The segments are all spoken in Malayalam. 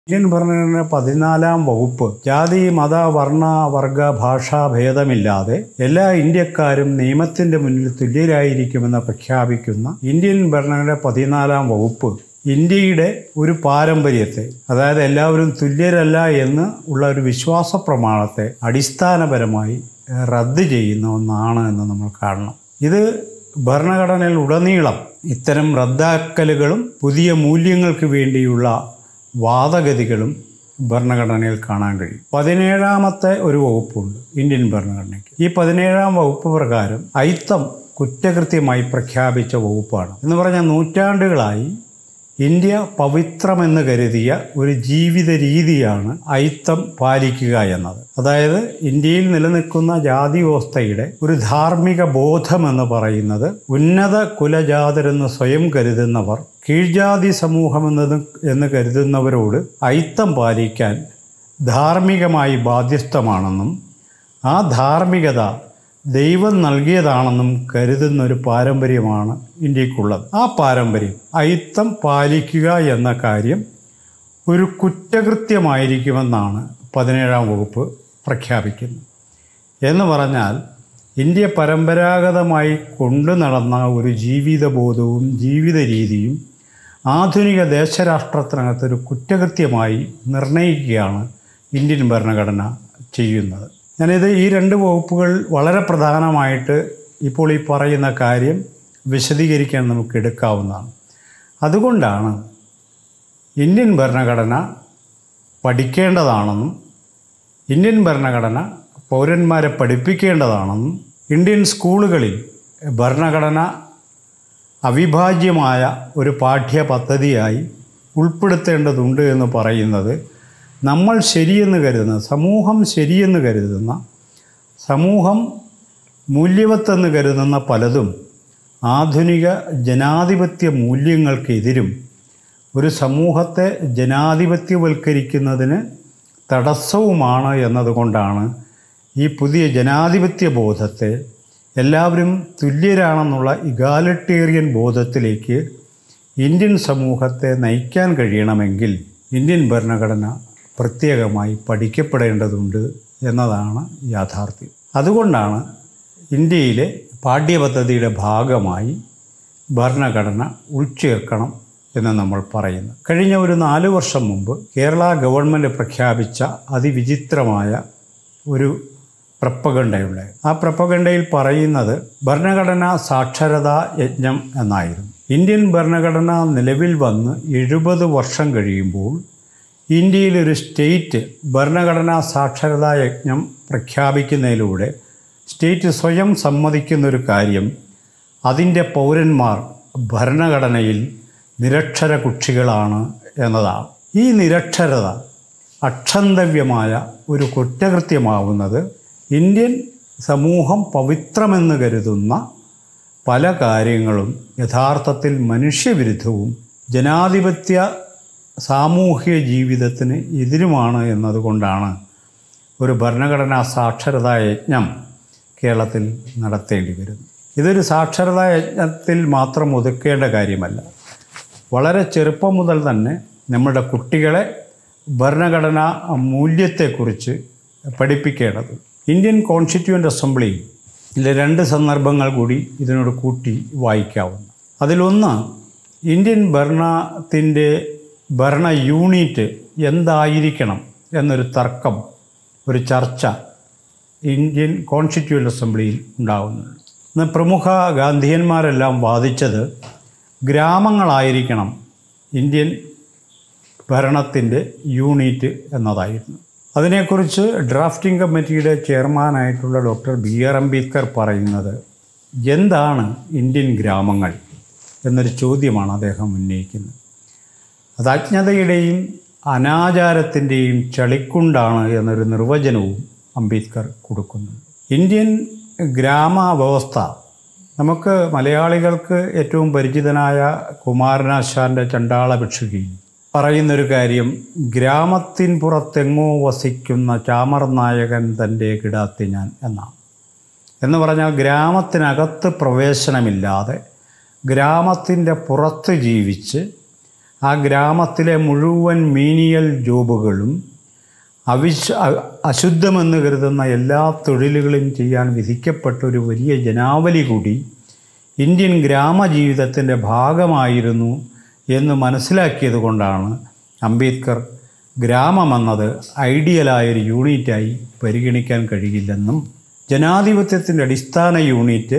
ഇന്ത്യൻ ഭരണഘടന പതിനാലാം വകുപ്പ് ജാതി മത വർണ്ണ വർഗ ഭാഷാ ഭേദമില്ലാതെ എല്ലാ ഇന്ത്യക്കാരും നിയമത്തിന്റെ മുന്നിൽ തുല്യരായിരിക്കുമെന്ന് പ്രഖ്യാപിക്കുന്ന ഇന്ത്യൻ ഭരണഘടന പതിനാലാം വകുപ്പ് ഇന്ത്യയുടെ ഒരു പാരമ്പര്യത്തെ അതായത് എല്ലാവരും തുല്യരല്ല എന്ന് ഉള്ള ഒരു വിശ്വാസ പ്രമാണത്തെ അടിസ്ഥാനപരമായി ഏഹ്, റദ്ദ് ചെയ്യുന്ന ഒന്നാണ് എന്ന് നമ്മൾ കാണണം ഇത് ഭരണഘടനയിൽ ഉടനീളം ഇത്തരം റദ്ദാക്കലുകളും പുതിയ മൂല്യങ്ങൾക്ക് വേണ്ടിയുള്ള വാദഗതികളും ഭരണഘടനയിൽ കാണാൻ കഴിയും പതിനേഴാമത്തെ ഒരു വകുപ്പുണ്ട് ഇന്ത്യൻ ഭരണഘടനയ്ക്ക് ഈ പതിനേഴാം വകുപ്പ് പ്രകാരം അയിത്തം കുറ്റകൃത്യമായി പ്രഖ്യാപിച്ച വകുപ്പാണ് എന്ന് പറഞ്ഞാൽ നൂറ്റാണ്ടുകളായി ഇന്ത്യ പവിത്രമെന്ന് കരുതിയ ഒരു ജീവിത രീതിയാണ് അയിത്തം പാലിക്കുക എന്നത് അതായത് ഇന്ത്യയിൽ നിലനിൽക്കുന്ന ജാതി വ്യവസ്ഥയുടെ ഒരു ധാർമ്മിക ബോധമെന്ന് പറയുന്നത് ഉന്നത കുലജാതരെന്ന് സ്വയം കരുതുന്നവർ കീഴ്ജാതി സമൂഹമെന്നത് എന്ന് കരുതുന്നവരോട് അയിത്തം പാലിക്കാൻ ധാർമ്മികമായി ബാധ്യസ്ഥമാണെന്നും ആ ധാർമ്മികത ദൈവം നൽകിയതാണെന്നും കരുതുന്ന ഒരു പാരമ്പര്യമാണ് ഇന്ത്യക്കുള്ളത് ആ പാരമ്പര്യം അയിത്തം പാലിക്കുക എന്ന കാര്യം ഒരു കുറ്റകൃത്യമായിരിക്കുമെന്നാണ് പതിനേഴാം വകുപ്പ് പ്രഖ്യാപിക്കുന്നത് എന്ന് പറഞ്ഞാൽ ഇന്ത്യ പരമ്പരാഗതമായി കൊണ്ടു നടന്ന ഒരു ജീവിതബോധവും ജീവിത രീതിയും ആധുനിക ദേശരാഷ്ട്രത്തിനകത്ത് ഒരു കുറ്റകൃത്യമായി നിർണയിക്കുകയാണ് ഇന്ത്യൻ ഭരണഘടന ചെയ്യുന്നത് ഞാനിത് ഈ രണ്ട് വകുപ്പുകൾ വളരെ പ്രധാനമായിട്ട് ഇപ്പോൾ ഈ പറയുന്ന കാര്യം വിശദീകരിക്കാൻ നമുക്ക് എടുക്കാവുന്നതാണ് അതുകൊണ്ടാണ് ഇന്ത്യൻ ഭരണഘടന പഠിക്കേണ്ടതാണെന്നും ഇന്ത്യൻ ഭരണഘടന പൗരന്മാരെ പഠിപ്പിക്കേണ്ടതാണെന്നും ഇന്ത്യൻ സ്കൂളുകളിൽ ഭരണഘടന അവിഭാജ്യമായ ഒരു പാഠ്യപദ്ധതിയായി ഉൾപ്പെടുത്തേണ്ടതുണ്ട് എന്ന് പറയുന്നത് നമ്മൾ ശരിയെന്ന് കരുതുന്ന സമൂഹം ശരിയെന്ന് കരുതുന്ന സമൂഹം മൂല്യവത്തെന്ന് കരുതുന്ന പലതും ആധുനിക ജനാധിപത്യ മൂല്യങ്ങൾക്കെതിരും ഒരു സമൂഹത്തെ ജനാധിപത്യവൽക്കരിക്കുന്നതിന് തടസ്സവുമാണ് എന്നതുകൊണ്ടാണ് ഈ പുതിയ ജനാധിപത്യ ബോധത്തെ എല്ലാവരും തുല്യരാണെന്നുള്ള ഇഗാലിറ്റേറിയൻ ബോധത്തിലേക്ക് ഇന്ത്യൻ സമൂഹത്തെ നയിക്കാൻ കഴിയണമെങ്കിൽ ഇന്ത്യൻ ഭരണഘടന പ്രത്യേകമായി പഠിക്കപ്പെടേണ്ടതുണ്ട് എന്നതാണ് യാഥാർത്ഥ്യം അതുകൊണ്ടാണ് ഇന്ത്യയിലെ പാഠ്യപദ്ധതിയുടെ ഭാഗമായി ഭരണഘടന ഉൾച്ചേർക്കണം എന്ന് നമ്മൾ പറയുന്നു കഴിഞ്ഞ ഒരു നാല് വർഷം മുമ്പ് കേരള ഗവൺമെൻറ് പ്രഖ്യാപിച്ച അതിവിചിത്രമായ ഒരു പ്രപ്പഗണ്ടയുണ്ട് ആ പ്രപ്പഗണ്ടയിൽ പറയുന്നത് ഭരണഘടനാ സാക്ഷരതാ യജ്ഞം എന്നായിരുന്നു ഇന്ത്യൻ ഭരണഘടന നിലവിൽ വന്ന് എഴുപത് വർഷം കഴിയുമ്പോൾ ഇന്ത്യയിലൊരു സ്റ്റേറ്റ് ഭരണഘടനാ സാക്ഷരതാ യജ്ഞം പ്രഖ്യാപിക്കുന്നതിലൂടെ സ്റ്റേറ്റ് സ്വയം സമ്മതിക്കുന്നൊരു കാര്യം അതിൻ്റെ പൗരന്മാർ ഭരണഘടനയിൽ നിരക്ഷര കുക്ഷികളാണ് എന്നതാണ് ഈ നിരക്ഷരത അക്ഷന്തവ്യമായ ഒരു കുറ്റകൃത്യമാവുന്നത് ഇന്ത്യൻ സമൂഹം പവിത്രമെന്ന് കരുതുന്ന പല കാര്യങ്ങളും യഥാർത്ഥത്തിൽ മനുഷ്യവിരുദ്ധവും ജനാധിപത്യ സാമൂഹിക ജീവിതത്തിന് എതിരുമാണ് എന്നതുകൊണ്ടാണ് ഒരു ഭരണഘടനാ സാക്ഷരതാ യജ്ഞം കേരളത്തിൽ നടത്തേണ്ടി വരുന്നു ഇതൊരു സാക്ഷരതാ യജ്ഞത്തിൽ മാത്രം ഒതുക്കേണ്ട കാര്യമല്ല വളരെ ചെറുപ്പം മുതൽ തന്നെ നമ്മുടെ കുട്ടികളെ ഭരണഘടനാ മൂല്യത്തെക്കുറിച്ച് പഠിപ്പിക്കേണ്ടത് ഇന്ത്യൻ കോൺസ്റ്റിറ്റ്യൂവൻ്റ് അസംബ്ലി ഇതിലെ രണ്ട് സന്ദർഭങ്ങൾ കൂടി ഇതിനോട് കൂട്ടി വായിക്കാവുന്നു അതിലൊന്ന് ഇന്ത്യൻ ഭരണത്തിൻ്റെ ഭരണ യൂണിറ്റ് എന്തായിരിക്കണം എന്നൊരു തർക്കം ഒരു ചർച്ച ഇന്ത്യൻ കോൺസ്റ്റിറ്റ്യൂവൻ്റ് അസംബ്ലിയിൽ ഉണ്ടാകുന്നുണ്ട് ഇന്ന് പ്രമുഖ ഗാന്ധിയന്മാരെല്ലാം വാദിച്ചത് ഗ്രാമങ്ങളായിരിക്കണം ഇന്ത്യൻ ഭരണത്തിൻ്റെ യൂണിറ്റ് എന്നതായിരുന്നു അതിനെക്കുറിച്ച് ഡ്രാഫ്റ്റിംഗ് കമ്മിറ്റിയുടെ ചെയർമാനായിട്ടുള്ള ഡോക്ടർ ബി ആർ അംബേദ്കർ പറയുന്നത് എന്താണ് ഇന്ത്യൻ ഗ്രാമങ്ങൾ എന്നൊരു ചോദ്യമാണ് അദ്ദേഹം ഉന്നയിക്കുന്നത് അത് അജ്ഞതയുടെയും അനാചാരത്തിൻ്റെയും ചളിക്കുണ്ടാണ് എന്നൊരു നിർവചനവും അംബേദ്കർ കൊടുക്കുന്നു ഇന്ത്യൻ ഗ്രാമവ്യവസ്ഥ നമുക്ക് മലയാളികൾക്ക് ഏറ്റവും പരിചിതനായ കുമാരനാശാൻ്റെ ചണ്ടാള ഭിക്ഷുകി പറയുന്നൊരു കാര്യം ഗ്രാമത്തിൻ പുറത്തെങ്ങോ വസിക്കുന്ന ചാമർ നായകൻ തൻ്റെ കിടാത്തി ഞാൻ എന്നാണ് എന്ന് പറഞ്ഞാൽ ഗ്രാമത്തിനകത്ത് പ്രവേശനമില്ലാതെ ഗ്രാമത്തിൻ്റെ പുറത്ത് ജീവിച്ച് ആ ഗ്രാമത്തിലെ മുഴുവൻ മീനിയൽ ജോബുകളും അവിശ അ- അശുദ്ധമെന്ന് കരുതുന്ന എല്ലാ തൊഴിലുകളും ചെയ്യാൻ വിധിക്കപ്പെട്ട ഒരു വലിയ ജനാവലി കൂടി ഇന്ത്യൻ ഗ്രാമജീവിതത്തിൻ്റെ ഭാഗമായിരുന്നു എന്ന് മനസ്സിലാക്കിയത് കൊണ്ടാണ് അംബേദ്കർ ഗ്രാമമെന്നത് ഐഡിയലായൊരു യൂണിറ്റായി പരിഗണിക്കാൻ കഴിയില്ലെന്നും ജനാധിപത്യത്തിൻ്റെ അടിസ്ഥാന യൂണിറ്റ്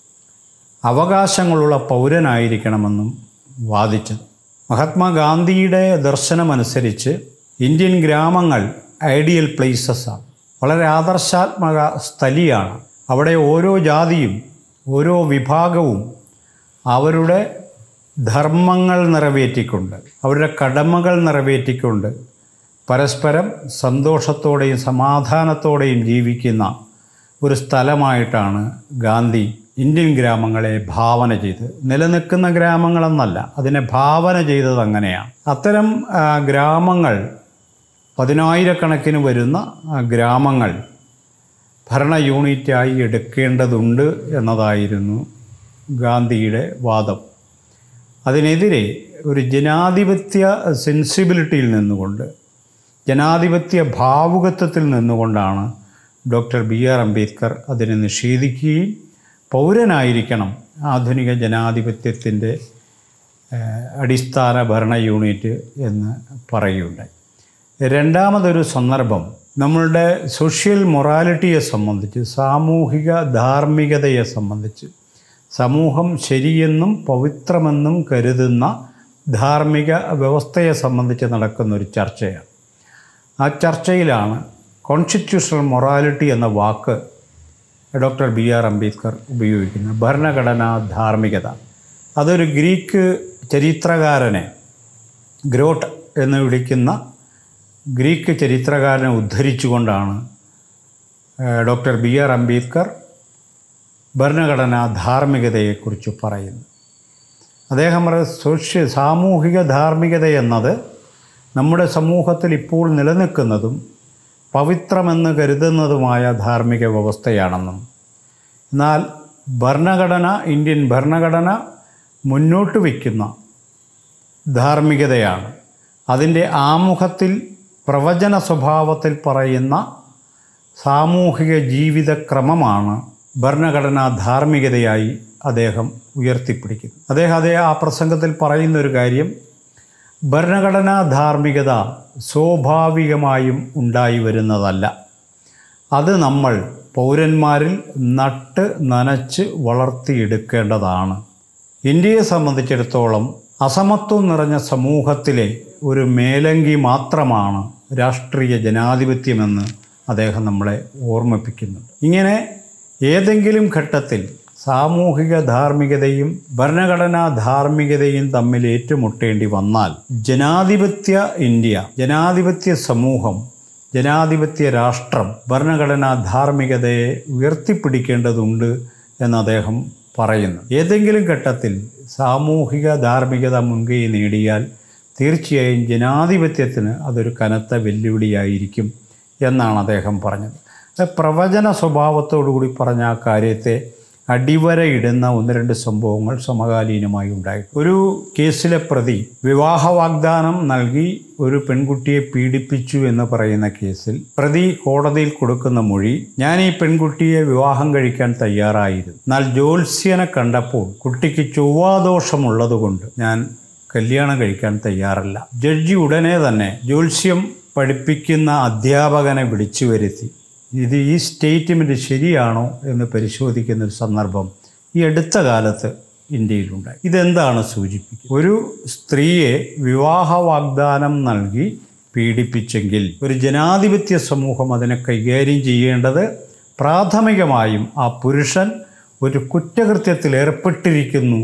അവകാശങ്ങളുള്ള പൗരനായിരിക്കണമെന്നും വാദിച്ചത് മഹാത്മാഗാന്ധിയുടെ ദർശനമനുസരിച്ച് ഇന്ത്യൻ ഗ്രാമങ്ങൾ ഐഡിയൽ പ്ലേസസ് ആണ് വളരെ ആദർശാത്മക സ്ഥലിയാണ് അവിടെ ഓരോ ജാതിയും ഓരോ വിഭാഗവും അവരുടെ ധർമ്മങ്ങൾ നിറവേറ്റിക്കൊണ്ട് അവരുടെ കടമകൾ നിറവേറ്റിക്കൊണ്ട് പരസ്പരം സന്തോഷത്തോടെയും സമാധാനത്തോടെയും ജീവിക്കുന്ന ഒരു സ്ഥലമായിട്ടാണ് ഗാന്ധി ഇന്ത്യൻ ഗ്രാമങ്ങളെ ഭാവന ചെയ്ത് നിലനിൽക്കുന്ന ഗ്രാമങ്ങളെന്നല്ല അതിനെ ഭാവന ചെയ്തത് അങ്ങനെയാണ് അത്തരം ആ, ഗ്രാമങ്ങൾ പതിനായിരക്കണക്കിന് വരുന്ന ആ, ഗ്രാമങ്ങൾ ഭരണ യൂണിറ്റായി എടുക്കേണ്ടതുണ്ട് എന്നതായിരുന്നു ഗാന്ധിയുടെ വാദം അതിനെതിരെ ഒരു ജനാധിപത്യ സെൻസിബിലിറ്റിയിൽ നിന്നുകൊണ്ട് ജനാധിപത്യ ഭാവുകത്വത്തിൽ നിന്നുകൊണ്ടാണ് ഡോക്ടർ ബി ആർ അംബേദ്കർ അതിനെ നിഷേധിക്കുകയും പൗരനായിരിക്കണം ആധുനിക ജനാധിപത്യത്തിൻ്റെ ഏഹ്, അടിസ്ഥാന ഭരണ യൂണിറ്റ് എന്ന് പറയുകയുണ്ടായി രണ്ടാമതൊരു സന്ദർഭം നമ്മളുടെ സോഷ്യൽ മൊറാലിറ്റിയെ സംബന്ധിച്ച് സാമൂഹിക ധാർമ്മികതയെ സംബന്ധിച്ച് സമൂഹം ശരിയെന്നും പവിത്രമെന്നും കരുതുന്ന ധാർമ്മിക വ്യവസ്ഥയെ സംബന്ധിച്ച് നടക്കുന്ന ഒരു ചർച്ചയാണ് ആ ചർച്ചയിലാണ് കോൺസ്റ്റിറ്റ്യൂഷണൽ മൊറാലിറ്റി എന്ന വാക്ക് ഡോക്ടർ ബി ആർ അംബേദ്കർ ഉപയോഗിക്കുന്നത് ഭരണഘടനാ ധാർമ്മികത അതൊരു ഗ്രീക്ക് ചരിത്രകാരനെ ഗ്രോട്ട് എന്ന് വിളിക്കുന്ന ഗ്രീക്ക് ചരിത്രകാരനെ ഉദ്ധരിച്ചുകൊണ്ടാണ് ഏഹ്, ഡോക്ടർ ബി ആർ അംബേദ്കർ ഭരണഘടനാ ധാർമ്മികതയെക്കുറിച്ച് പറയുന്നത് അദ്ദേഹം പറയുന്നത് സോഷ്യ സാമൂഹിക ധാർമ്മികത എന്നത് നമ്മുടെ സമൂഹത്തിൽ ഇപ്പോൾ നിലനിൽക്കുന്നതും പവിത്രമെന്ന് കരുതുന്നതുമായ ധാർമ്മിക വ്യവസ്ഥയാണെന്നും എന്നാൽ ഭരണഘടന ഇന്ത്യൻ ഭരണഘടന മുന്നോട്ട് വയ്ക്കുന്ന ധാർമ്മികതയാണ് അതിൻ്റെ ആമുഖത്തിൽ പ്രവചന സ്വഭാവത്തിൽ പറയുന്ന സാമൂഹിക ജീവിതക്രമമാണ് ഭരണഘടനാ ധാർമ്മികതയായി അദ്ദേഹം ഉയർത്തിപ്പിടിക്കുന്നത് അദ്ദേഹം അതേ ആ പ്രസംഗത്തിൽ പറയുന്ന ഒരു കാര്യം ഭരണഘടനാ ധാർമ്മികത സ്വാഭാവികമായും ഉണ്ടായി വരുന്നതല്ല അത് നമ്മൾ പൗരന്മാരിൽ നട്ട് നനച്ച് വളർത്തിയെടുക്കേണ്ടതാണ് ഇന്ത്യയെ സംബന്ധിച്ചിടത്തോളം അസമത്വം നിറഞ്ഞ സമൂഹത്തിലെ ഒരു മേലങ്കി മാത്രമാണ് രാഷ്ട്രീയ ജനാധിപത്യമെന്ന് അദ്ദേഹം നമ്മളെ ഓർമ്മിപ്പിക്കുന്നുണ്ട് ഇങ്ങനെ ഏതെങ്കിലും ഘട്ടത്തിൽ സാമൂഹിക ധാർമ്മികതയും ഭരണഘടനാ ധാർമ്മികതയും തമ്മിൽ ഏറ്റുമുട്ടേണ്ടി വന്നാൽ ജനാധിപത്യ ഇന്ത്യ ജനാധിപത്യ സമൂഹം ജനാധിപത്യ രാഷ്ട്രം ഭരണഘടനാ ധാർമ്മികതയെ ഉയർത്തിപ്പിടിക്കേണ്ടതുണ്ട് എന്ന് അദ്ദേഹം പറയുന്നു ഏതെങ്കിലും ഘട്ടത്തിൽ സാമൂഹിക ധാർമ്മികത മുൻകൈ നേടിയാൽ തീർച്ചയായും ജനാധിപത്യത്തിന് അതൊരു കനത്ത വെല്ലുവിളിയായിരിക്കും എന്നാണ് അദ്ദേഹം പറഞ്ഞത് അത് പ്രവചന സ്വഭാവത്തോടു കൂടി പറഞ്ഞ ആ കാര്യത്തെ അടിവരയിടുന്ന ഒന്ന് രണ്ട് സംഭവങ്ങൾ സമകാലീനമായി ഉണ്ടായി ഒരു കേസിലെ പ്രതി വിവാഹ വാഗ്ദാനം നൽകി ഒരു പെൺകുട്ടിയെ പീഡിപ്പിച്ചു എന്ന് പറയുന്ന കേസിൽ പ്രതി കോടതിയിൽ കൊടുക്കുന്ന മൊഴി ഞാൻ ഈ പെൺകുട്ടിയെ വിവാഹം കഴിക്കാൻ തയ്യാറായിരുന്നു എന്നാൽ ജ്യോത്സ്യനെ കണ്ടപ്പോൾ കുട്ടിക്ക് ചൊവ്വാദോഷമുള്ളതുകൊണ്ട് ഞാൻ കല്യാണം കഴിക്കാൻ തയ്യാറല്ല ജഡ്ജി ഉടനെ തന്നെ ജ്യോത്സ്യം പഠിപ്പിക്കുന്ന അധ്യാപകനെ വിളിച്ചു വരുത്തി ഇത് ഈ സ്റ്റേറ്റ്മെൻറ്റ് ശരിയാണോ എന്ന് പരിശോധിക്കുന്ന ഒരു സന്ദർഭം ഈ അടുത്ത കാലത്ത് ഇന്ത്യയിലുണ്ടായി ഇതെന്താണ് സൂചിപ്പിക്കുക ഒരു സ്ത്രീയെ വിവാഹ വാഗ്ദാനം നൽകി പീഡിപ്പിച്ചെങ്കിൽ ഒരു ജനാധിപത്യ സമൂഹം അതിനെ കൈകാര്യം ചെയ്യേണ്ടത് പ്രാഥമികമായും ആ പുരുഷൻ ഒരു കുറ്റകൃത്യത്തിൽ ഏർപ്പെട്ടിരിക്കുന്നു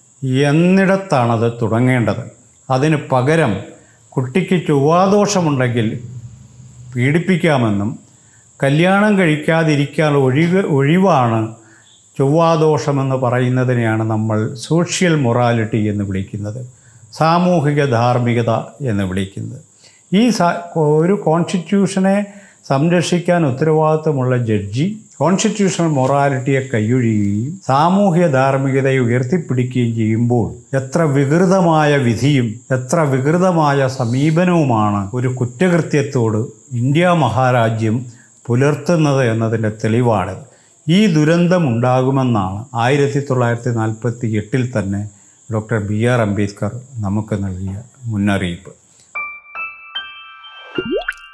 എന്നിടത്താണത് തുടങ്ങേണ്ടത് അതിന് പകരം കുട്ടിക്ക് ചൊവ്വാദോഷമുണ്ടെങ്കിൽ പീഡിപ്പിക്കാമെന്നും കല്യാണം കഴിക്കാതിരിക്കാൻ ഒഴിവ് ഒഴിവാണ് ചൊവ്വാദോഷമെന്ന് പറയുന്നതിനെയാണ് നമ്മൾ സോഷ്യൽ മൊറാലിറ്റി എന്ന് വിളിക്കുന്നത് സാമൂഹിക ധാർമ്മികത എന്ന് വിളിക്കുന്നത് ഈ സ ഒരു കോൺസ്റ്റിറ്റ്യൂഷനെ സംരക്ഷിക്കാൻ ഉത്തരവാദിത്വമുള്ള ജഡ്ജി കോൺസ്റ്റിറ്റ്യൂഷണൽ മൊറാലിറ്റിയെ കൈയൊഴിയുകയും സാമൂഹ്യ ധാർമ്മികതയെ ഉയർത്തിപ്പിടിക്കുകയും ചെയ്യുമ്പോൾ എത്ര വികൃതമായ വിധിയും എത്ര വികൃതമായ സമീപനവുമാണ് ഒരു കുറ്റകൃത്യത്തോട് ഇന്ത്യ മഹാരാജ്യം പുലർത്തുന്നത് എന്നതിൻ്റെ തെളിവാണ് ഈ ദുരന്തം ഉണ്ടാകുമെന്നാണ് ആയിരത്തി തൊള്ളായിരത്തി നാൽപ്പത്തി എട്ടിൽ തന്നെ ഡോക്ടർ ബി ആർ അംബേദ്കർ നമുക്ക് നൽകിയ മുന്നറിയിപ്പ്